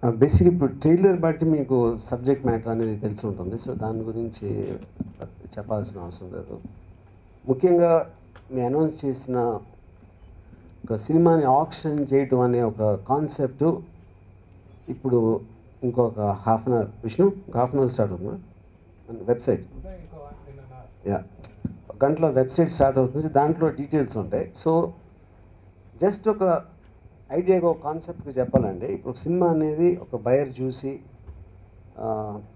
Basic ఇప్పుడు trailer బట్టి మీకు సబ్జెక్ట్ మ్యాటర్ అనేది తెలిసి ఉంటుంది సో దాని గురించి చెప్పాల్సిన అవసరం లేదు ముఖ్యంగా మీ అనౌన్స్ చేసిన ఒక సినిమాని ఆప్షన్ చేయటం అనే ఒక కాన్సెప్ట్ ఇప్పుడు ఇంకొక half an hour Vishnu half an hour start అవుతుందా వెబ్సైట్ యా గంటలో వెబ్సైట్ స్టార్ట్ అవుతుంది దాంట్లో డీటెయిల్స్ ఉంటాయి సో జస్ట్ ఒక ఐడియాగా ఒక కాన్సెప్ట్కి చెప్పాలండి ఇప్పుడు ఒక సినిమా అనేది ఒక బయర్ చూసి ఆ,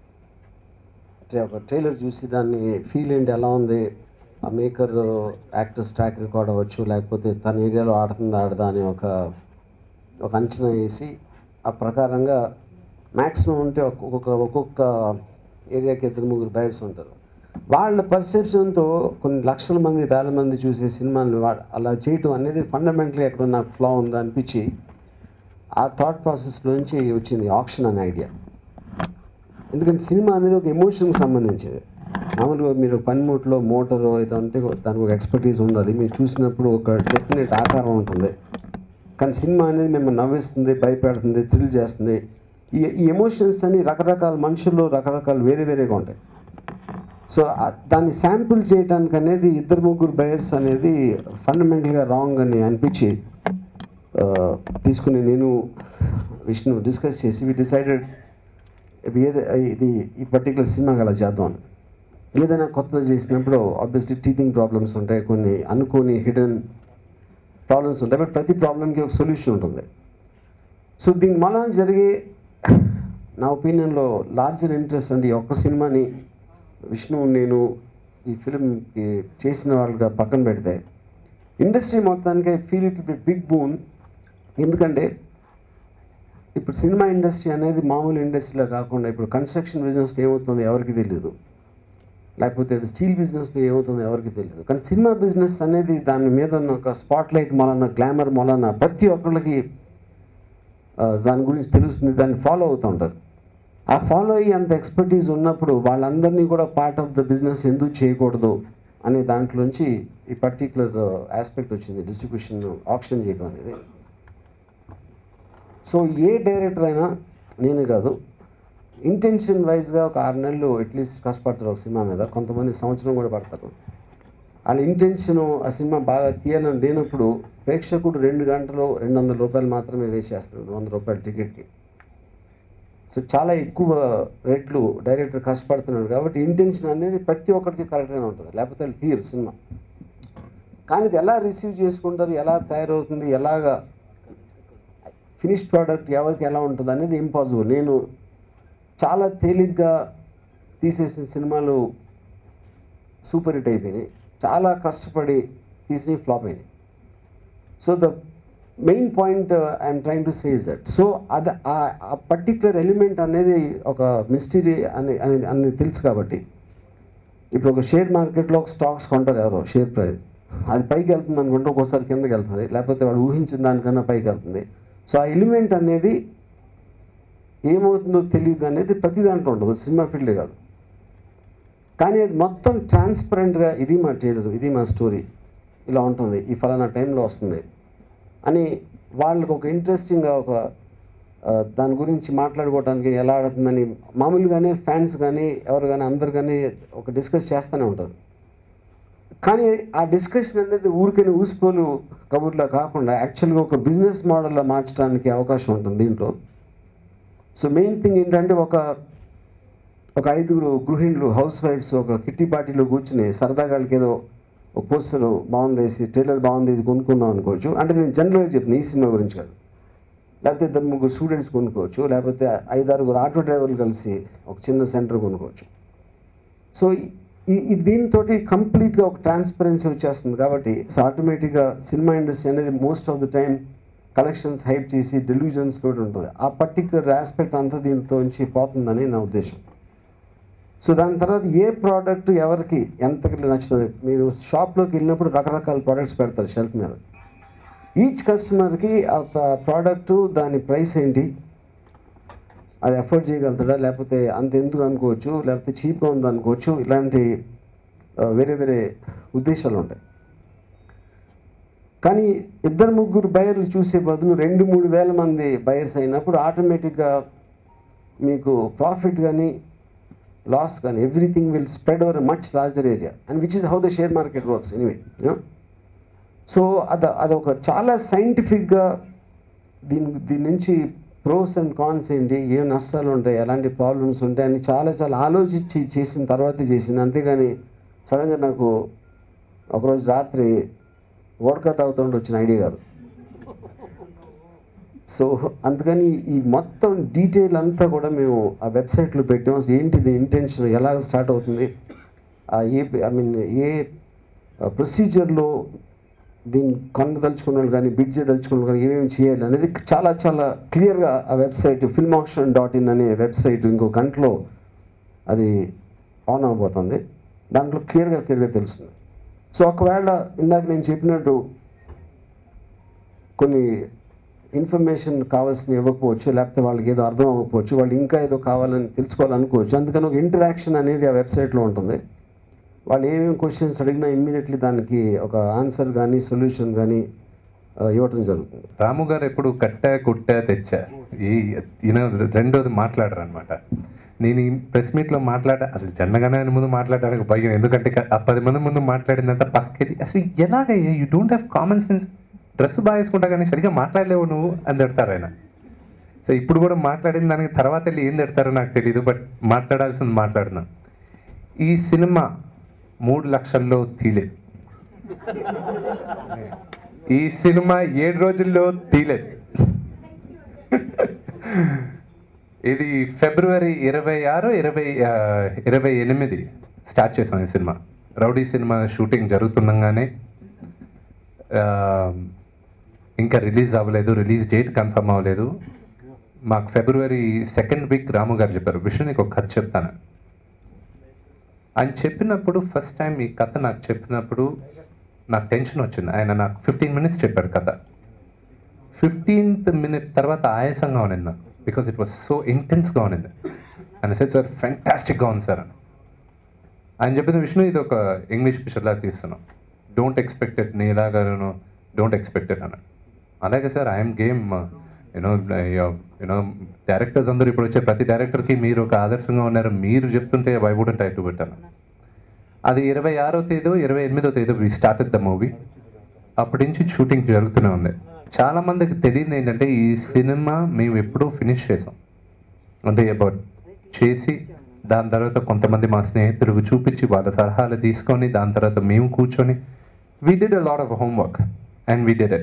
అంటే ఒక ట్రైలర్ చూసి దాన్ని ఫీల్ ఏంటి ఎలా ఉంది ఆ మేకర్ యాక్టర్స్ ట్రాక్ రికార్డ్ అవ్వచ్చు లేకపోతే తన ఏరియాలో ఆడుతుందా ఆడదా అని ఒక ఒక అంచనా వేసి ఆ ప్రకారంగా మ్యాక్సిమం ఉంటే ఒక్కొక్క ఒక్కొక్క ఏరియాకి ఇద్దరు ముగ్గురు బయర్స్ ఉంటారు వాళ్ళ పర్సెప్షన్తో కొన్ని లక్షల మంది వేల మంది చూసే సినిమాని వా- అలా చేయటం అనేది ఫండమెంటల్గా ఎక్కడ నాకు ఫ్లా ఉందా అనిపించి ఆ థాట్ ప్రాసెస్లోంచి వచ్చింది ఆప్షన్ అనే ఐడియా ఎందుకంటే సినిమా అనేది ఒక ఎమోషన్కి సంబంధించింది మామూలుగా మీరు పనిముట్లో మోటార్ ఏదో అంటే దానికి ఒక ఎక్స్పర్టీస్ ఉండాలి మీరు చూసినప్పుడు ఒక డెఫినెట్ ఆకారం ఉంటుంది కానీ సినిమా అనేది మిమ్మల్ని నవ్విస్తుంది భయపెడుతుంది థ్రిల్ చేస్తుంది ఈ ఈ ఎమోషన్స్ అన్ని రకరకాల మనుషుల్లో రకరకాల వేరే వేరేగా ఉంటాయి సో ఆ- దాన్ని శాంపుల్ చేయడానికి అనేది ఇద్దరు ముగ్గురు బయర్స్ అనేది ఫండమెంటల్గా రాంగ్ అని అనిపించి ఆ, తీసుకుని నేను విష్ణు డిస్కస్ చేసి వి డిసైడెడ్ ఏది ఇది ఈ పర్టికులర్ సినిమాకి అలా చేద్దాం ఏదైనా కొత్తది చేసినప్పుడు ఆబ్వియస్లీ టీచింగ్ ప్రాబ్లమ్స్ ఉంటాయి కొన్ని అనుకోని హిడెన్ ప్రాబ్లమ్స్ ఉంటాయి బట్ ప్రతి ప్రాబ్లంకి ఒక సొల్యూషన్ ఉంటుంది సో దీని మూలాన జరిగే నా ఒపీనియన్లో లార్జర్ ఇంట్రెస్ట్ అంటే ఈ ఒక్క సినిమాని విష్ణు నేను ఈ ఫిల్మ్కి చేసిన వాళ్ళుగా పక్కన పెడితే ఇండస్ట్రీ మొత్తానికి feel it be big boon ఎందుకంటే ఇప్పుడు సినిమా ఇండస్ట్రీ అనేది మామూలు ఇండస్ట్రీలో కాకుండా ఇప్పుడు కన్స్ట్రక్షన్ బిజినెస్లో ఏమవుతుందో ఎవరికి తెలియదు లేకపోతే అది స్టీల్ బిజినెస్లో ఏమవుతుందో ఎవరికి తెలియదు కానీ సినిమా బిజినెస్ అనేది దాని మీద ఉన్న ఒక స్పాట్ లైట్ మొలన గ్లామర్ మొలన ప్రతి ఒక్కళ్ళకి ఆ, దాని గురించి తెలుస్తుంది దాన్ని ఫాలో అవుతూ ఉంటారు ఆ ఫాలో అయ్యి అంత ఎక్స్పర్టీస్ ఉన్నప్పుడు వాళ్ళందరినీ కూడా పార్ట్ ఆఫ్ ద బిజినెస్ ఎందుకు చేయకూడదు అనే దాంట్లోంచి ఈ పర్టికులర్ ఆస్పెక్ట్ వచ్చింది డిస్ట్రిబ్యూషన్ ఆప్షన్ చేయడం అనేది సో ఏ డైరెక్టర్ అయినా నేను కాదు ఇంటెన్షన్ వైజ్గా ఒక ఆరు నెలలు అట్లీస్ట్ కష్టపడతారు ఒక సినిమా మీద కొంతమంది సంవత్సరం కూడా పడతారు వాళ్ళ ఇంటెన్షన్ ఆ సినిమా బాగా తీయాలని లేనప్పుడు ప్రేక్షకుడు రెండు గంటలు రెండు వందల రూపాయలు మాత్రమే వేసేస్తున్నాడు వంద రూపాయల టికెట్కి సో చాలా ఎక్కువ రేట్లు డైరెక్టర్ కష్టపడుతున్నాడు కాబట్టి ఇంటెన్షన్ అనేది ప్రతి ఒక్కరికి కరెక్ట్గానే ఉంటుంది లేకపోతే వాళ్ళు తీరు సినిమా కానీ ఇది ఎలా రిసీవ్ చేసుకుంటారు ఎలా తయారవుతుంది ఎలాగా ఫినిష్ ప్రోడక్ట్ ఎవరికి ఎలా ఉంటుంది అనేది ఇంపాసిబుల్ నేను చాలా తేలిగ్గా తీసేసిన సినిమాలు సూపర్ హిట్ అయిపోయినాయి చాలా కష్టపడి తీసి ఫ్లాప్ అయినాయి so the main point I'm trying to say that so అది ఆ పర్టిక్యులర్ ఎలిమెంట్ అనేది ఒక మిస్టరీ అని అని అని తెలుసు కాబట్టి ఇప్పుడు ఒక షేర్ మార్కెట్లో ఒక స్టాక్స్ కొంటారు ఎవరో షేర్ ప్రైస్ అది పైకి వెళ్తుంది అనుకుంటే ఒక్కోసారి కిందకి వెళ్తుంది లేకపోతే వాడు ఊహించిన దానికన్నా పైకి వెళ్తుంది సో ఆ ఎలిమెంట్ అనేది ఏమవుతుందో తెలియదు అనేది ప్రతి దాంట్లో ఉంటుంది సినిమా ఫీల్డ్ కాదు కానీ అది మొత్తం ట్రాన్స్పరెంట్గా ఇది మా ట్రైలర్ ఇది మా స్టోరీ ఇలా ఉంటుంది ఈ ఫలానా టైంలో వస్తుంది అని వాళ్ళకి ఒక ఇంట్రెస్టింగ్గా ఒక ఆ, దాని గురించి మాట్లాడుకోవడానికి ఎలా ఆడుతుందని మామూలుగానే ఫ్యాన్స్ కానీ ఎవరు కానీ అందరు కానీ ఒక డిస్కస్ చేస్తూనే ఉంటారు కానీ ఆ డిస్కషన్ అనేది ఊరికైనా ఊసిపోలు కబుర్లా కాకుండా యాక్చువల్గా ఒక బిజినెస్ మోడల్లో మార్చడానికి అవకాశం ఉంటుంది దీంట్లో సో మెయిన్ థింగ్ ఏంటంటే ఒక ఒక ఐదుగురు గృహిణులు హౌస్ వైఫ్స్ ఒక కిట్టి పార్టీలో కూర్చుని సరదాగా వాళ్ళకి ఏదో ఒక పోస్టర్ బాగుంది వేసి ట్రైలర్ బాగుంది ఇది కొనుక్కుందాం అనుకోవచ్చు అంటే నేను జనరల్గా చెప్తున్నాను ఈ సినిమా గురించి కాదు లేకపోతే ఇద్దరు ముగ్గురు స్టూడెంట్స్ కొనుక్కోవచ్చు లేకపోతే ఐదారుగురు ఆటో డ్రైవర్లు కలిసి ఒక చిన్న సెంటర్ కొనుక్కోవచ్చు సో ఈ ఈ దీంతో కంప్లీట్గా ఒక ట్రాన్స్పరెన్సీ వచ్చేస్తుంది కాబట్టి సో ఆటోమేటిక్గా సినిమా ఇండస్ట్రీ అనేది most of the time collections hype చేసి డెల్యూజన్స్ కూడా ఉంటుంది ఆ పర్టికులర్ ఆస్పెక్ట్ అంతా దీంతో నుంచి పోతుందని నా ఉద్దేశం సో దాని తర్వాత ఏ ప్రోడక్ట్ ఎవరికి ఎంతకి నచ్చుతుంది మీరు షాప్లోకి వెళ్ళినప్పుడు రకరకాల ప్రోడక్ట్స్ పెడతారు షెల్ఫ్ మీద ఈచ్ కస్టమర్కి ఆ ప్రోడక్ట్ దాని ప్రైస్ ఏంటి అది అఫోర్డ్ చేయగలుగుతాడా లేకపోతే అంత ఎందుకు అనుకోవచ్చు లేకపోతే చీప్గా ఉంది అనుకోవచ్చు ఇలాంటి ఆ, వేరే వేరే ఉద్దేశాలు ఉంటాయి కానీ ఇద్దరు ముగ్గురు బయర్లు చూసే బదులు రెండు మూడు వేల మంది బయర్స్ అయినప్పుడు ఆటోమేటిక్గా మీకు ప్రాఫిట్ కానీ లాస్ కానీ everything will spread over much larger area and which is how the share market works anyway so అద అదొక చాలా సైంటిఫిక్గా దీని దీని నుంచి ప్రోస్ అండ్ కాన్స్ ఏంటి ఏ నష్టాలు ఉంటాయి ఎలాంటి ప్రాబ్లమ్స్ ఉంటాయని చాలా చాలా ఆలోచించి చేసిన తర్వాతే చేసింది అంతేగాని సడన్గా నాకు ఒకరోజు రాత్రి ఓడక తాగుతుంటే వచ్చిన ఐడియా కాదు సో అందుకని ఈ మొత్తం డీటెయిల్ అంతా కూడా మేము ఆ వెబ్సైట్లో పెట్టాం అసలు ఏంటి దీని ఇంటెన్షన్ ఎలాగ స్టార్ట్ అవుతుంది ఆ ఏ ఐ మీన్ ఏ ప్రొసీజర్లో దీన్ని కొనదలుచుకున్న వాళ్ళు కానీ బిడ్ చేయదలుచుకున్న వాళ్ళు కానీ ఏమేమి చేయాలి అనేది చాలా చాలా క్లియర్గా ఆ website film option dot in అనే వెబ్సైట్ ఇంకో గంటలో అది ఆన్ అవబోతుంది దాంట్లో క్లియర్గా క్లియర్గా తెలుస్తుంది సో ఒకవేళ ఇందాక నేను చెప్పినట్టు కొన్ని ఇన్ఫర్మేషన్ కావాల్సిన ఇవ్వకపోవచ్చు లేకపోతే వాళ్ళకి ఏదో అర్థం అవ్వకపోవచ్చు వాళ్ళు ఇంకా ఏదో కావాలని తెలుసుకోవాలనుకోవచ్చు అందుకని ఒక ఇంటరాక్షన్ అనేది ఆ వెబ్సైట్లో ఉంటుంది వాళ్ళు ఏమేమి క్వశ్చన్స్ అడిగినా ఇమ్మీడియట్లీ దానికి ఒక ఆన్సర్ కానీ సొల్యూషన్ కానీ ఇవ్వటం జరుగుతుంది రాము గారు ఎప్పుడు కట్టా కుట్టా తెచ్చా ఈ ఈయన రెండోది మాట్లాడరు అనమాట నేను ఈ ప్రెస్ మీట్లో మాట్లాడ అసలు జనగణన ముందు మాట్లాడడానికి భయం ఎందుకంటే క- ఆ పది మంది ముందు మాట్లాడిందంతా పక్కకి అసలు ఎలాగయ్యా you don't have common sense dress బాగా వేసుకుంటా కానీ సరిగ్గా మాట్లాడలేవు నువ్వు అని తిడతారు ఆయన సో ఇప్పుడు కూడా మాట్లాడిన దానికి తర్వాత వెళ్ళి ఏం తిడతారో నాకు తెలియదు బట్ మాట్లాడాల్సింది మాట్లాడుతున్నాను ఈ సినిమా మూడు లక్షల్లో తీలేదు ఈ సినిమా ఏడు రోజుల్లో తీలేదు ఇది ఫిబ్రవరి ఇరవై ఆరు ఇరవై ఆ, ఇరవై ఎనిమిది స్టార్ట్ చేసాం ఈ సినిమా రౌడీ సినిమా షూటింగ్ జరుగుతుండగానే ఆ, ఇంకా రిలీజ్ అవ్వలేదు రిలీజ్ డేట్ కన్ఫర్మ్ అవ్వలేదు మాకు ఫిబ్రవరి సెకండ్ వీక్ రాము గారు చెప్పారు విష్ణు నీకు ఒక కథ చెప్తాను ఆయన చెప్పినప్పుడు ఫస్ట్ టైం ఈ కథ నాకు చెప్పినప్పుడు నాకు టెన్షన్ వచ్చింది ఆయన నాకు ఫిఫ్టీన్ మినిట్స్ చెప్పాడు కథ ఫిఫ్టీన్త్ మినిట్ తర్వాత ఆయాసంగా ఉన్నింది నాకు బికాస్ ఇట్ వాస్ సో ఇంటెన్స్గా ఉన్నింది ఆయన సార్ సార్ ఫ్యాంటాస్టిక్గా ఉంది సార్ అని ఆయన చెప్పింది విష్ణు ఇది ఒక ఇంగ్లీష్ పిక్చర్ లాగా తీస్తున్నాం డోంట్ ఎక్స్పెక్టెడ్ నీ ఇలాగా నేను డోంట్ ఎక్స్పెక్టెడ్ అన్నాడు అలాగే sir I'm game you know you know directors అందరూ ఇప్పుడు వచ్చే ప్రతి డైరెక్టర్కి మీరు ఒక ఆదర్శంగా ఉన్నారు మీరు చెప్తుంటే వై వుడెంట్ ఐ టు పెట్టాను అది ఇరవై ఆరో తేదీ ఇరవై ఎనిమిదో తేదీ వి స్టార్టెడ్ ద మూవీ అప్పటి నుంచి షూటింగ్ జరుగుతూనే ఉంది చాలా మందికి తెలియదు ఏంటంటే ఈ సినిమా మేము ఎప్పుడూ ఫినిష్ చేసాం అంటే అబౌట్ చేసి దాని తర్వాత కొంతమంది మా స్నేహితులకు చూపించి వాళ్ళ సలహాలు తీసుకొని దాని తర్వాత మేము కూర్చొని we did a lot of homework and we did it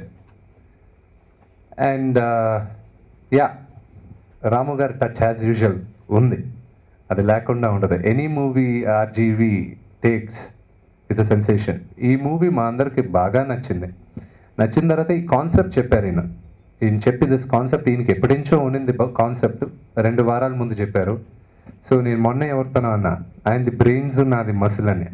and yeah Ramu గారి టచ్ యాజ్ యూజువల్ ఉంది అది లేకుండా ఉండదు any movie RGV takes is a sensation ఈ మూవీ మా అందరికి బాగా నచ్చింది నచ్చిన తర్వాత ఈ కాన్సెప్ట్ చెప్పారు ఈయన ఈయన చెప్పి దిస్ కాన్సెప్ట్ ఈయనకి ఎప్పటించో ఉన్నింది కాన్సెప్ట్ రెండు వారాల ముందు చెప్పారు సో నేను మొన్న ఎవరితోనో అన్నా ఆయనది బ్రెయిన్స్ నాది మసిల్ అని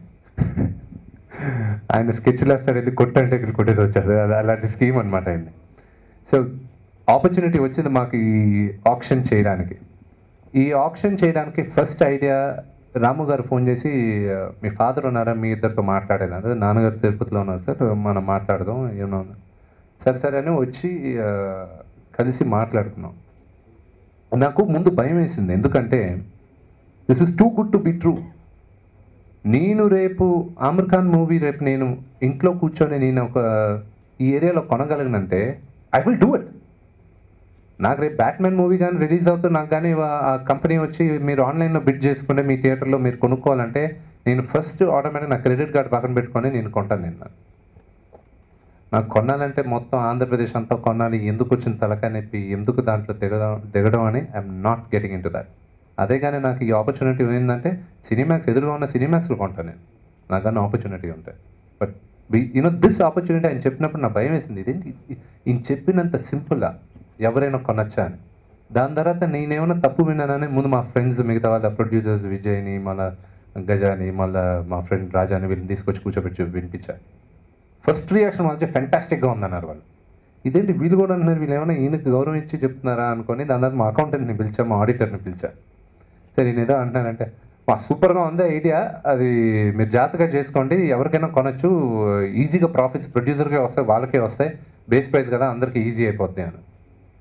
ఆయన స్కెచ్లు వేస్తాడు ఇది కొట్టంటే ఇక్కడ కొట్టేసి వచ్చేది అది అలాంటి స్కీమ్ అనమాట అయింది సో ఆపర్చునిటీ వచ్చింది మాకు ఈ ఆప్షన్ చేయడానికి ఈ ఆప్షన్ చేయడానికి ఫస్ట్ ఐడియా రాము గారు ఫోన్ చేసి "ఆ, మీ ఫాదర్ ఉన్నారా మీ ఇద్దరితో మాట్లాడాలి అంటే నాన్నగారు తిరుపతిలో ఉన్నారు సార్ మనం మాట్లాడదాం ఏమన్నా ఉందా?" సరే సరే అని వచ్చి ఆ, కలిసి మాట్లాడుకున్నాం నాకు ముందు భయం వేసింది ఎందుకంటే this is too good to be true నేను రేపు ఆమిర్ ఖాన్ మూవీ రేపు నేను ఇంట్లో కూర్చొని నేను ఒక ఈ ఏరియాలో కొనగలిగినంటే ఐ విల్ డూ ఇట్ నాకు రేపు బ్యాట్మెన్ మూవీ కానీ రిలీజ్ అవుతూ నాకు కానీ ఆ కంపెనీ వచ్చి మీరు ఆన్లైన్లో బిడ్ చేసుకుంటే మీ థియేటర్లో మీరు కొనుక్కోవాలంటే నేను ఫస్ట్ ఆటోమేటిక్ నా క్రెడిట్ కార్డ్ పక్కన పెట్టుకొని నేను కొంటాను నేను నాకు కొనాలంటే మొత్తం ఆంధ్రప్రదేశ్ అంతా కొనాలి ఎందుకు వచ్చిన తలకాయ నొప్పి ఎందుకు దాంట్లో దిగడం దిగడం అని I'm not getting into that అదే కానీ నాకు ఈ ఆపర్చునిటీ ఏంటంటే సినిమాక్స్ ఎదురుగా ఉన్న సినిమాక్స్లో కొంటాను నేను నాకు కానీ ఆపర్చునిటీ ఉంటాయి బట్ యూనో దిస్ ఆపర్చునిటీ ఆయన చెప్పినప్పుడు నా భయం వేసింది ఇదేంటి ఈయన చెప్పినంత సింపుల్గా ఎవరైనా కొనొచ్చా అని దాని తర్వాత నేనేమైనా తప్పు విన్నానని ముందు మా ఫ్రెండ్స్ మిగతా వాళ్ళ ప్రొడ్యూసర్స్ విజయ్ని మళ్ళా గజాని మళ్ళా మా ఫ్రెండ్ రాజాని వీళ్ళని తీసుకొచ్చి కూర్చోబెట్టి వినిపించారు ఫస్ట్ రియాక్షన్ వాళ్ళకి ఫెంటాస్టిక్గా ఉందన్నారు వాళ్ళు ఇదేంటి వీళ్ళు కూడా అన్నారు వీళ్ళు ఏమైనా ఈయనకి గౌరవం ఇచ్చి చెప్తున్నారా అనుకొని దాని తర్వాత మా అకౌంటెంట్ని పిలిచా మా ఆడిటర్ని పిలిచా సరే నేను ఏదో అంటున్నానంటే మా సూపర్గా ఉంది ఐడియా అది మీరు జాగ్రత్తగా చేసుకోండి ఎవరికైనా కొనొచ్చు ఈజీగా ప్రాఫిట్స్ ప్రొడ్యూసర్కే వస్తాయి వాళ్ళకే వస్తాయి బేస్ ప్రైస్ కదా అందరికీ ఈజీ అయిపోద్ది అని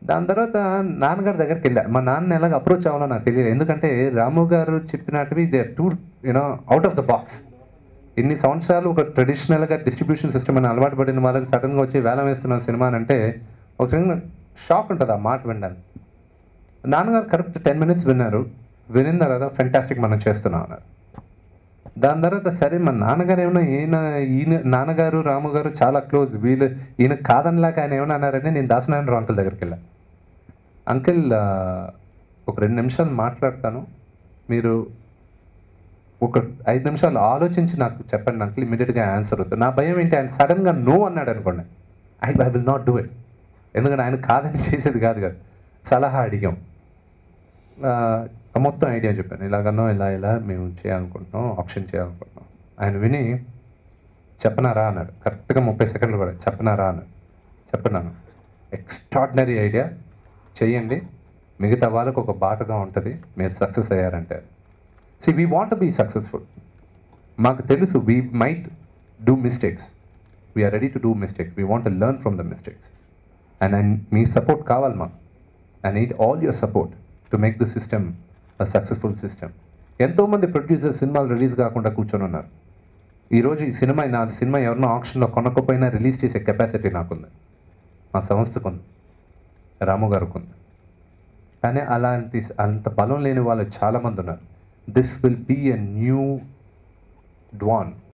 దాని తర్వాత నాన్నగారి దగ్గరికి వెళ్ళా మా నాన్న ఎలాగ అప్రోచ్ అవ్వాలో నాకు తెలియదు ఎందుకంటే రాము గారు చెప్పినట్టువి they too you know out of the box ఇన్ని సంవత్సరాలు ఒక ట్రెడిషనల్గా డిస్ట్రిబ్యూషన్ సిస్టమ్ అని అలవాటు పడిన వాళ్ళకి సడన్గా వచ్చి వేలం వేస్తున్న సినిమా అని అంటే ఒక చిన్న షాక్ ఉంటుంది ఆ మాట వినడానికి నాన్నగారు కరెక్ట్ టెన్ మినిట్స్ విన్నారు వినిన తర్వాత ఫెంటాస్టిక్ మనం చేస్తున్నాం అన్నారు దాని తర్వాత సరే మా నాన్నగారు ఏమన్నా ఈయన ఈయన నాన్నగారు రాము గారు చాలా క్లోజ్ వీళ్ళు ఈయన కాదనిలాగా ఆయన ఏమన్నా అన్నారని నేను దాసనారాయణ అంకుల్ దగ్గరికి వెళ్ళా అంకిల్ ఆ, ఒక రెండు నిమిషాలు మాట్లాడతాను మీరు ఒక ఐదు నిమిషాలు ఆలోచించి నాకు చెప్పండి అంకుల్ ఇమీడియట్గా ఆన్సర్ అవుతుంది నా భయం ఏంటి ఆయన సడన్గా నో అన్నాడు అనుకోండి I I will not do it ఎందుకంటే ఆయన కాదని చేసేది కాదు కదా సలహా అడిగాం ఆ, మొత్తం ఐడియా చెప్పాను ఇలాగనో ఇలా ఇలా మేము చేయాలనుకుంటున్నాం ఆప్షన్ చేయాలనుకుంటున్నాం ఆయన విని చెప్పనారా అన్నాడు కరెక్ట్గా ముప్పై సెకండ్లు కూడా చెప్పనారా అన్నాడు చెప్పన్నాను ఎక్స్ట్రాడినరీ ఐడియా చెయ్యండి మిగతా వాళ్ళకు ఒక బాటగా ఉంటుంది మీరు సక్సెస్ అయ్యారంటే see we want be successful మాకు తెలుసు we might do mistakes we are ready to do mistakes we want learn from the mistakes and and మీ సపోర్ట్ కావాలి మాకు I need all your support to make the system a successful system ఎంతోమంది producer సినిమాలు release కాకుండా కూర్చొని ఉన్నారు ఈరోజు ఈ సినిమా నా సినిమా ఎవరినో ఆప్షన్లో కొనకపోయినా రిలీజ్ చేసే కెపాసిటీ నాకుంది మా సంస్థకు ఉంది రాము గారికి ఉంది కానీ అలాంటి అంత బలం లేని వాళ్ళు చాలామంది ఉన్నారు this will be a new Dwayne